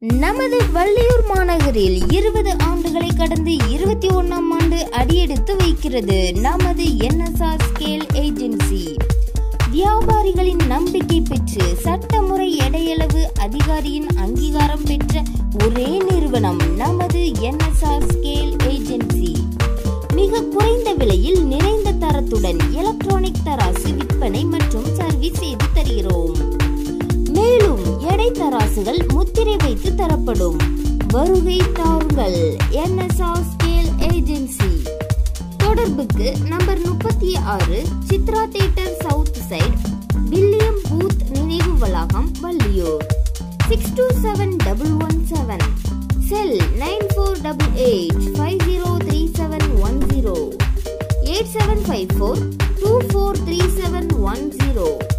நமது வள்ளியூர் மாநகரில் இருபது ஆண்டுகளை கடந்து இருபத்தி ஒன்னாம் ஆண்டு அடியெடுத்து வைக்கிறது நமது என்எஸ்ஆர் ஸ்கேல் ஏஜென்சி வியாபாரிகளின் நம்பிக்கை பெற்று சட்டமுறை எடையளவு அதிகாரியின் அங்கீகாரம் பெற்ற ஒரே நிறுவனம் நமது என்எஸ்ஆர் ஸ்கேல் ஏஜென்சி மிக குறைந்த விலையில் நிறைந்த தரத்துடன் எலக்ட்ரானிக் தராசு விற்பனை மற்றும் சர்வீஸ் செய்து தருகிறோம் மேலும் எடை தராசுகள் முத்திரை வைத்து தரப்படும் வருகை தாருங்கள் என்எஸ்ஆர் ஸ்கேல் ஏஜென்சி தொடர்புக்கு நம்பர் முப்பத்தி ஆறு Chitra theatre south side William Booth நினைவு வளாகம் Valliyoor six two seven double one seven cell nine four double eight five zero three seven one zero eight seven five four two four three seven one zero